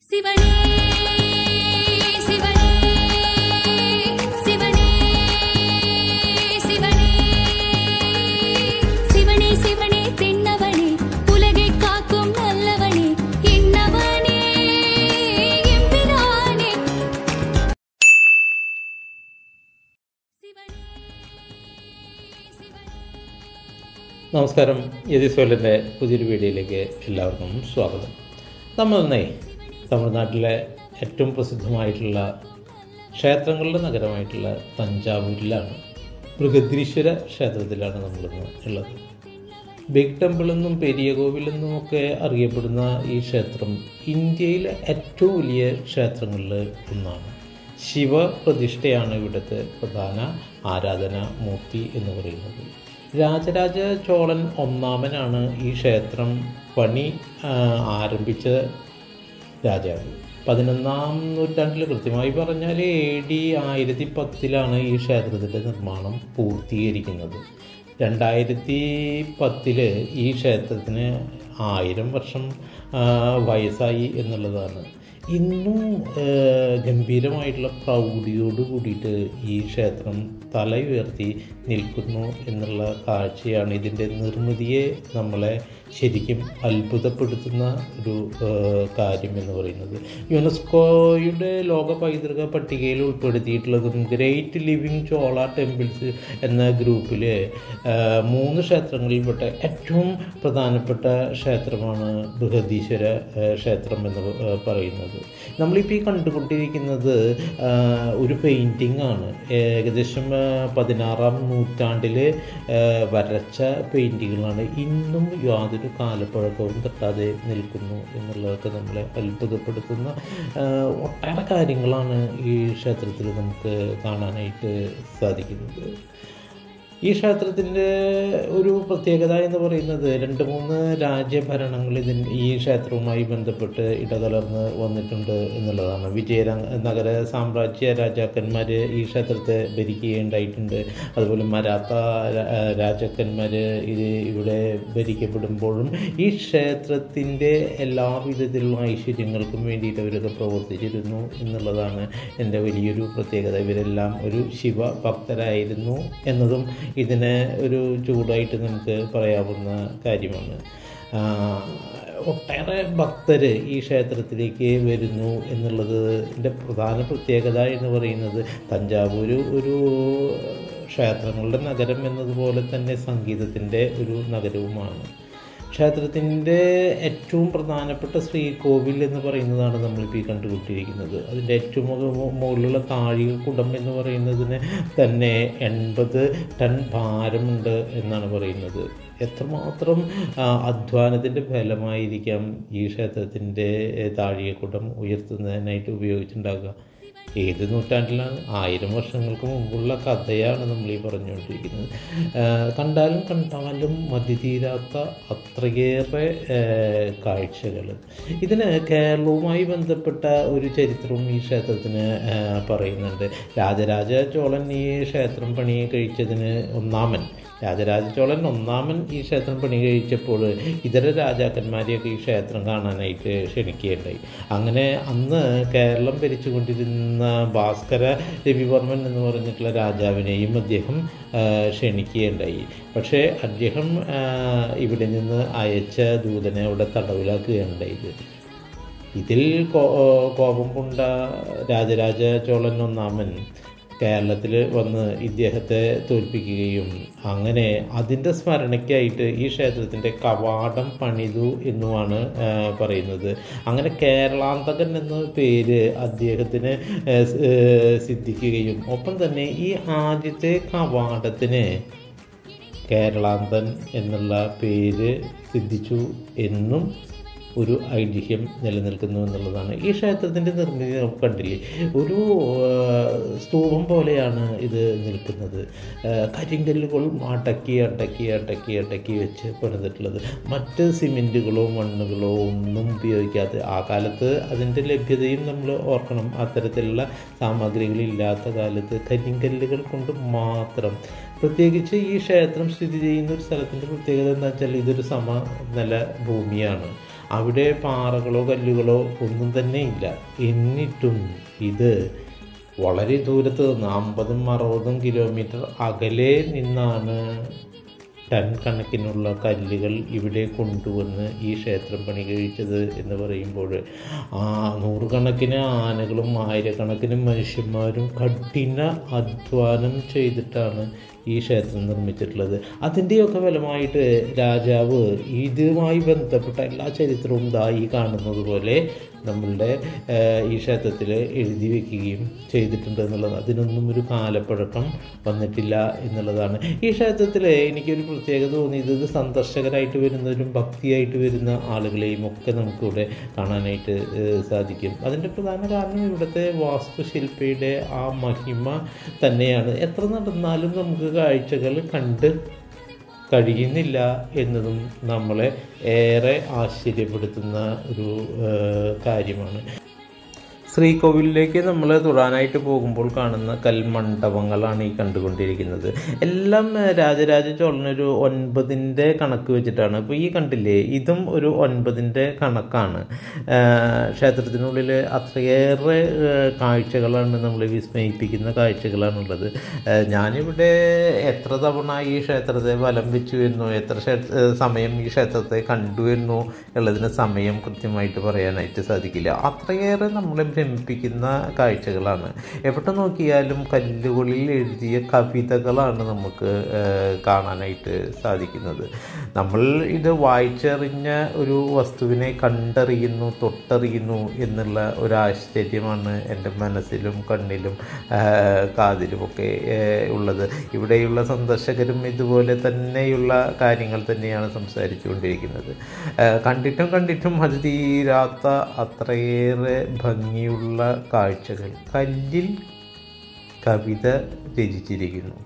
சிவனே சிவனே சிவனே சிவனே சிவனே சிவனே தென்னவனே உலகை காக்கும் நல்லவனே என்னவனே எம்பிரானே சிவனே சிவனே നമസ്കാരം യതിസ്വലിൻ്റെ പുതിയൊരു വീഡിയോയിലേക്ക് എല്ലാവർക്കും സ്വാഗതം നമ്മൾ ഇന്നേ തമിഴ്നാട്ടിലെ ഏറ്റവും പ്രസിദ്ധമായിട്ടുള്ള ക്ഷേത്രങ്ങളുടെ നഗരമായിട്ടുള്ള തഞ്ചാവൂരിലാണ് ബൃഹദ്രീശ്വര ക്ഷേത്രത്തിലാണ് നമ്മളിന്ന് ഉള്ളത് ബിഗ് ടെമ്പിൾ എന്നും പെരിയ കോവിൽ എന്നുമൊക്കെ അറിയപ്പെടുന്ന ഈ ക്ഷേത്രം ഇന്ത്യയിലെ ഏറ്റവും വലിയ ക്ഷേത്രങ്ങളിൽ ഒന്നാണ് ശിവപ്രതിഷ്ഠയാണ് ഇവിടുത്തെ പ്രധാന ആരാധനാ മൂർത്തി എന്ന് പറയുന്നത് രാജരാജ ചോളൻ ഒന്നാമനാണ് ഈ ക്ഷേത്രം പണി ആ, ആരംഭിച്ച രാജാവ് പതിനൊന്നാം നൂറ്റാണ്ടിൽ കൃത്യമായി പറഞ്ഞാൽ എ ഡി ആയിരത്തി പത്തിലാണ് ഈ ക്ഷേത്രത്തിൻ്റെ നിർമ്മാണം പൂർത്തീകരിക്കുന്നത് രണ്ടായിരത്തി പത്തില് ഈ ക്ഷേത്രത്തിന് ആയിരം വർഷം ആ, വയസ്സായി എന്നുള്ളതാണ് ഇന്നും ആ, ഗംഭീരമായിട്ടുള്ള പ്രൗഢിയോട് കൂടിയിട്ട് ഈ ക്ഷേത്രം തല ഉയർത്തി നിൽക്കുന്നു എന്നുള്ള കാഴ്ചയാണ് ഇതിൻ്റെ നിർമ്മിതിയെ നമ്മളെ ശരിക്കും അത്ഭുതപ്പെടുത്തുന്ന ഒരു ആ, കാര്യം എന്ന് പറയുന്നത് യുനെസ്കോയുടെ ലോക പൈതൃക പട്ടികയിൽ ഉൾപ്പെടുത്തിയിട്ടുള്ളതും ഗ്രേറ്റ് ലിവിങ് ചോള ടെമ്പിൾസ് എന്ന ഗ്രൂപ്പിൽ മൂന്ന് ക്ഷേത്രങ്ങളിൽപ്പെട്ട ഏറ്റവും പ്രധാനപ്പെട്ട ക്ഷേത്രമാണ് ബൃഹദീശ്വര ആ, ക്ഷേത്രം എന്ന് ആ, പറയുന്നത് നമ്മളിപ്പോൾ ഈ കണ്ടുകൊണ്ടിരിക്കുന്നത് ആ, ഒരു പെയിൻറ്റിംഗ് ആണ് ഏകദേശം ആ, പതിനാറാം നൂറ്റാണ്ടിൽ വരച്ച പെയിൻറ്റിങ്ങുകളാണ് ഇന്നും യാതൊരു കാലപ്പഴക്കവും തട്ടാതെ നിൽക്കുന്നു എന്നുള്ളതൊക്കെ നമ്മളെ അത്ഭുതപ്പെടുത്തുന്ന ആ, ഒട്ടേറെ കാര്യങ്ങളാണ് ഈ ക്ഷേത്രത്തിൽ നമുക്ക് കാണാനായിട്ട് സാധിക്കുന്നത് ഈ ക്ഷേത്രത്തിൻ്റെ ഒരു പ്രത്യേകത എന്ന് പറയുന്നത് രണ്ട് മൂന്ന് രാജ്യഭരണങ്ങൾ ഇതിന് ഈ ക്ഷേത്രവുമായി ബന്ധപ്പെട്ട് ഇടകലർന്ന് വന്നിട്ടുണ്ട് എന്നുള്ളതാണ് വിജയ നഗര സാമ്രാജ്യ രാജാക്കന്മാർ ഈ ക്ഷേത്രത്തെ ഭരിക്കുകയുണ്ടായിട്ടുണ്ട് അതുപോലെ മരാത്ത രാ- രാജാക്കന്മാർ ഇത് ഇവിടെ ഭരിക്കപ്പെടുമ്പോഴും ഈ ക്ഷേത്രത്തിൻ്റെ എല്ലാ വിധത്തിലുള്ള ഐശ്വര്യങ്ങൾക്കും വേണ്ടിയിട്ട് അവരൊക്കെ പ്രവർത്തിച്ചിരുന്നു എന്നുള്ളതാണ് എൻ്റെ വലിയൊരു പ്രത്യേകത ഇവരെല്ലാം ഒരു ശിവഭക്തരായിരുന്നു എന്നതും ഇതിനെ ഒരു ചൂടായിട്ട് നമുക്ക് പറയാവുന്ന കാര്യമാണ് ആ, ഒട്ടേറെ ഭക്തർ ഈ ക്ഷേത്രത്തിലേക്ക് വരുന്നു എന്നുള്ളതിൻ്റെ പ്രധാന പ്രത്യേകത എന്ന് പറയുന്നത് തഞ്ചാവൂർ ഒരു ക്ഷേത്രങ്ങളുടെ നഗരം എന്നതുപോലെ തന്നെ സംഗീതത്തിൻ്റെ ഒരു നഗരവുമാണ് ക്ഷേത്രത്തിൻ്റെ ഏറ്റവും പ്രധാനപ്പെട്ട ശ്രീകോവിൽ എന്ന് പറയുന്നതാണ് നമ്മളിപ്പോൾ ഈ കണ്ടുകൊണ്ടിരിക്കുന്നത് അതിൻ്റെ ഏറ്റവും മുക- മുകളിലുള്ള താഴിക കുടം എന്ന് പറയുന്നതിന് തന്നെ എൺപത് ടൺ ഭാരമുണ്ട് എന്നാണ് പറയുന്നത് എത്രമാത്രം ആ, അധ്വാനത്തിൻ്റെ ഫലമായിരിക്കാം ഈ ക്ഷേത്രത്തിൻ്റെ താഴികക്കുടം ഉയർത്തുന്നതിനായിട്ട് ഉപയോഗിച്ചിട്ടുണ്ടാകുക ഏത് നൂറ്റാണ്ടിലാണ് ആയിരം വർഷങ്ങൾക്ക് മുമ്പുള്ള കഥയാണ് നമ്മൾ ഈ പറഞ്ഞുകൊണ്ടിരിക്കുന്നത് ആ, കണ്ടാലും കണ്ടാലും മതിതീരാത്ത അത്രയേറെ കാഴ്ചകൾ ഇതിന് കേരളവുമായി ബന്ധപ്പെട്ട ഒരു ചരിത്രവും ഈ ക്ഷേത്രത്തിന് ആ, പറയുന്നുണ്ട് രാജരാജ ചോളൻ ഈ ക്ഷേത്രം പണി കഴിച്ചതിന് ഒന്നാമൻ രാജരാജ ചോളൻ ഒന്നാമൻ ഈ ക്ഷേത്രം പണി കഴിച്ചപ്പോൾ ഇതര രാജാക്കന്മാരെയൊക്കെ ഈ ക്ഷേത്രം കാണാനായിട്ട് ക്ഷണിക്കുകയുണ്ടായി അങ്ങനെ അന്ന് കേരളം ഭരിച്ചുകൊണ്ടിരുന്ന ഭാസ്കര രവിവർമ്മൻ എന്ന് പറഞ്ഞിട്ടുള്ള രാജാവിനെയും അദ്ദേഹം ആ, ക്ഷണിക്കുകയുണ്ടായി പക്ഷേ അദ്ദേഹം ആ, ഇവിടെ നിന്ന് അയച്ച ദൂതനെ അവിടെ തടവിലാക്കുകയുണ്ടായത് ഇതിൽ കോ- കോപം കൊണ്ട രാജരാജ ചോളൻ ഒന്നാമൻ കേരളത്തിൽ വന്ന് ഇദ്ദേഹത്തെ തോൽപ്പിക്കുകയും അങ്ങനെ അതിൻ്റെ സ്മരണയ്ക്കായിട്ട് ഈ ക്ഷേത്രത്തിൻ്റെ കവാടം പണിതു എന്നുമാണ് ആ, പറയുന്നത് അങ്ങനെ കേരളാന്തകൻ എന്ന പേര് അദ്ദേഹത്തിന് ആ, സ്- ഏ, സിദ്ധിക്കുകയും ഒപ്പം തന്നെ ഈ ആദ്യത്തെ കവാടത്തിന് കേരളാന്തൻ എന്നുള്ള പേര് സിദ്ധിച്ചു എന്നും ഒരു ഐതിഹ്യം നിലനിൽക്കുന്നു എന്നുള്ളതാണ് ഈ ക്ഷേത്രത്തിൻ്റെ നിർമ്മിതി നമുക്ക് കണ്ടില്ലേ ഒരു ആ, സ്തൂപം പോലെയാണ് ഇത് നിൽക്കുന്നത് ആ, കരിങ്കല്ലുകളും അടക്കി അടക്കി അടക്കി അടക്കി വെച്ച് പണിതിട്ടുള്ളത് മറ്റ് സിമെൻറ്റുകളോ മണ്ണുകളോ ഒന്നും ഉപയോഗിക്കാതെ ആ കാലത്ത് അതിൻ്റെ ലഭ്യതയും നമ്മൾ ഓർക്കണം അത്തരത്തിലുള്ള സാമഗ്രികളില്ലാത്ത കാലത്ത് കരിങ്കല്ലുകൾ കൊണ്ട് മാത്രം പ്രത്യേകിച്ച് ഈ ക്ഷേത്രം സ്ഥിതി ചെയ്യുന്ന ഒരു സ്ഥലത്തിൻ്റെ പ്രത്യേകത എന്താ വെച്ചാൽ ഇതൊരു സമനില ഭൂമിയാണ് അവിടെ പാറകളോ കല്ലുകളോ ഒന്നും തന്നെ ഇല്ല എന്നിട്ടും ഇത് വളരെ ദൂരത്ത് നിന്ന് അമ്പതും അറുപതും കിലോമീറ്റർ അകലെ നിന്നാണ് ടൺ കണക്കിനുള്ള കല്ലുകൾ ഇവിടെ കൊണ്ടുവന്ന് ഈ ക്ഷേത്രം പണി കഴിച്ചത് എന്ന് പറയുമ്പോൾ ആ നൂറുകണക്കിന് ആനകളും ആയിരക്കണക്കിന് മനുഷ്യന്മാരും കഠിന അധ്വാനം ചെയ്തിട്ടാണ് ഈ ക്ഷേത്രം നിർമ്മിച്ചിട്ടുള്ളത് അതിൻ്റെയൊക്കെ ഫലമായിട്ട് രാജാവ് ഇതുമായി ബന്ധപ്പെട്ട എല്ലാ ചരിത്രവും ദാ ഈ കാണുന്നത് പോലെ നമ്മളുടെ ഏഹ്, ഈ ക്ഷേത്രത്തിൽ എഴുതി വെക്കുകയും ചെയ്തിട്ടുണ്ട് എന്നുള്ളത് അതിനൊന്നും ഒരു കാലപ്പഴക്കം വന്നിട്ടില്ല എന്നുള്ളതാണ് ഈ ക്ഷേത്രത്തിൽ എനിക്കൊരു പ്രത്യേകത തോന്നിയത് ഇത് സന്ദർശകരായിട്ട് വരുന്നവരും ഭക്തിയായിട്ട് വരുന്ന ആളുകളെയും ഒക്കെ നമുക്കിവിടെ കാണാനായിട്ട് ഏഹ്, സാധിക്കും അതിൻ്റെ പ്രധാന കാരണം ഇവിടുത്തെ വാസ്തുശില്പിയുടെ ആ മഹിമ തന്നെയാണ് എത്ര നടന്നാലും നമുക്ക് കാഴ്ചകൾ കണ്ട് കഴിയുന്നില്ല എന്നതും നമ്മളെ ഏറെ ആശ്ചര്യപ്പെടുത്തുന്ന ഒരു ഏഹ്, കാര്യമാണ് ശ്രീകോവിലിലേക്ക് നമ്മൾ തൊഴാനായിട്ട് പോകുമ്പോൾ കാണുന്ന കൽമണ്ഡപങ്ങളാണ് ഈ കണ്ടുകൊണ്ടിരിക്കുന്നത് എല്ലാം ഏഹ്, രാജരാജ ചോളനൊരു ഒൻപതിൻ്റെ കണക്ക് വെച്ചിട്ടാണ് ഇപ്പോൾ ഈ കണ്ടില്ലേ ഇതും ഒരു ഒൻപതിൻ്റെ കണക്കാണ് ഏഹ്, ക്ഷേത്രത്തിനുള്ളിൽ അത്രയേറെ ഏഹ്, കാഴ്ചകളാണ് നമ്മളെ വിസ്മയിപ്പിക്കുന്ന കാഴ്ചകളാണുള്ളത് ഏഹ്, ഞാനിവിടെ എത്ര തവണ ഈ ക്ഷേത്രത്തെ വലം വെച്ചു എന്നോ എത്ര ക്ഷേ- ഏഹ്, സമയം ഈ ക്ഷേത്രത്തെ കണ്ടു എന്നോ ഉള്ളതിന് സമയം കൃത്യമായിട്ട് പറയാനായിട്ട് സാധിക്കില്ല അത്രയേറെ നമ്മളെ ഭ്രമിപ്പിക്കുന്ന കാഴ്ചകളാണ് എവിടെ നോക്കിയാലും കല്ലുകളിൽ എഴുതിയ കവിതകളാണ് നമുക്ക് ഏഹ്, കാണാനായിട്ട് സാധിക്കുന്നത് നമ്മൾ ഇത് വായിച്ചറിഞ്ഞ ഒരു വസ്തുവിനെ കണ്ടറിയുന്നു തൊട്ടറിയുന്നു എന്നുള്ള ഒരു ആശ്ചര്യമാണ് എൻ്റെ മനസ്സിലും കണ്ണിലും ഏഹ്, കാതിലുമൊക്കെ ഏഹ്, ഉള്ളത് ഇവിടെയുള്ള സന്ദർശകരും ഇതുപോലെ തന്നെയുള്ള കാര്യങ്ങൾ തന്നെയാണ് സംസാരിച്ചു കൊണ്ടിരിക്കുന്നത് ഏഹ്, കണ്ടിട്ടും കണ്ടിട്ടും അത് തീരാത്ത അത്രയേറെ ഭംഗിയുള്ള കാഴ്ചകൾ കല്ലിൽ കവിത രചിച്ചിരിക്കുന്നു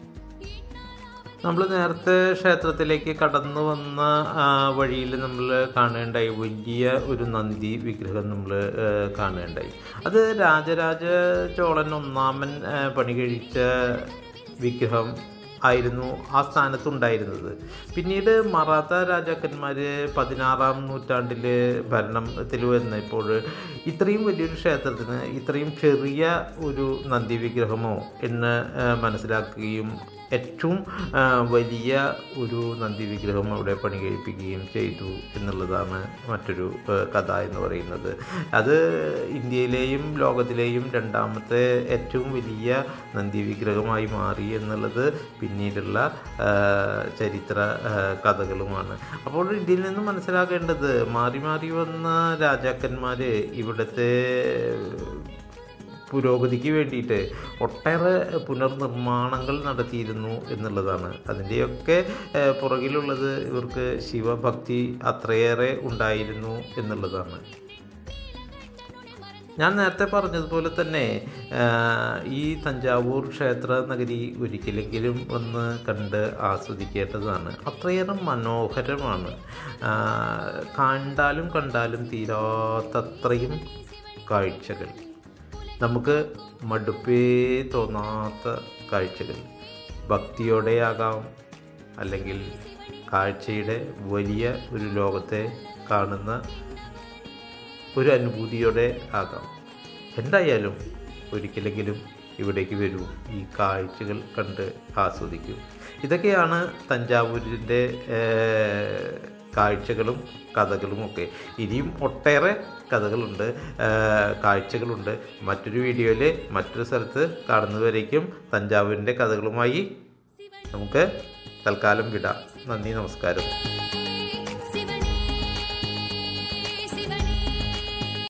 നമ്മൾ നേരത്തെ ക്ഷേത്രത്തിലേക്ക് കടന്നു വന്ന വഴിയിൽ നമ്മൾ കാണേണ്ടായി വലിയ ഒരു നന്ദി വിഗ്രഹം നമ്മൾ കാണേണ്ടായി അത് രാജരാജ ചോളൻ ഒന്നാമൻ ആ, പണി കഴിച്ച വിഗ്രഹം ആയിരുന്നു ആ സ്ഥാനത്തുണ്ടായിരുന്നത് പിന്നീട് മറാത്ത രാജാക്കന്മാർ പതിനാറാം നൂറ്റാണ്ടിൽ ഭരണത്തിൽ വന്നപ്പോൾ ഇത്രയും വലിയൊരു ക്ഷേത്രത്തിന് ഇത്രയും ചെറിയ ഒരു നന്ദി വിഗ്രഹമോ എന്ന് ആ, മനസ്സിലാക്കുകയും ഏറ്റവും ആ, വലിയ ഒരു നന്ദി വിഗ്രഹം അവിടെ പണി കഴിപ്പിക്കുകയും ചെയ്തു എന്നുള്ളതാണ് മറ്റൊരു ആ, കഥ എന്ന് പറയുന്നത് അത് ഇന്ത്യയിലെയും ലോകത്തിലെയും രണ്ടാമത്തെ ഏറ്റവും വലിയ നന്ദി വിഗ്രഹമായി മാറി എന്നുള്ളത് പിന്നീടുള്ള ആ, ചരിത്ര ആ, കഥകളുമാണ് അപ്പോൾ ഇതിൽ നിന്ന് മനസ്സിലാക്കേണ്ടത് മാറി മാറി വന്ന രാജാക്കന്മാർ ഇവിടുത്തെ പുരോഗതിക്ക് വേണ്ടിയിട്ട് ഒട്ടേറെ പുനർനിർമ്മാണങ്ങൾ നടത്തിയിരുന്നു എന്നുള്ളതാണ് അതിൻ്റെയൊക്കെ ഏഹ്, പുറകിലുള്ളത് ഇവർക്ക് ശിവഭക്തി അത്രയേറെ ഉണ്ടായിരുന്നു എന്നുള്ളതാണ് ഞാൻ നേരത്തെ പറഞ്ഞതുപോലെ തന്നെ ആഹ്, ഈ തഞ്ചാവൂർ ക്ഷേത്ര നഗരി ഒരിക്കലെങ്കിലും ഒന്ന് കണ്ട് ആസ്വദിക്കേണ്ടതാണ് അത്രയേറെ മനോഹരമാണ് ആഹ്, കണ്ടാലും കണ്ടാലും തീരാത്തത്രയും കാഴ്ചകൾ നമുക്ക് മടുപ്പേ തോന്നാത്ത കാഴ്ചകൾ ഭക്തിയോടെയാകാം അല്ലെങ്കിൽ കാഴ്ചയുടെ വലിയ ഒരു ലോകത്തെ കാണുന്ന ഒരു അനുഭൂതിയോടെ ആകാം എന്തായാലും ഒരിക്കലെങ്കിലും ഇവിടേക്ക് വരൂ ഈ കാഴ്ചകൾ കണ്ട് ആസ്വദിക്കൂ ഇതൊക്കെയാണ് തഞ്ചാവൂരിൻ്റെ ഏഹ്, കാഴ്ചകളും കഥകളും ഒക്കെ ഇനിയും ഒട്ടേറെ കഥകളുണ്ട് ഏഹ്, കാഴ്ചകളുണ്ട് മറ്റൊരു വീഡിയോയിൽ മറ്റൊരു സ്ഥലത്ത് കാണുന്നതുവരേക്കും തഞ്ചാവൂരിൻ്റെ കഥകളുമായി നമുക്ക് തൽക്കാലം വിടാം നന്ദി നമസ്കാരം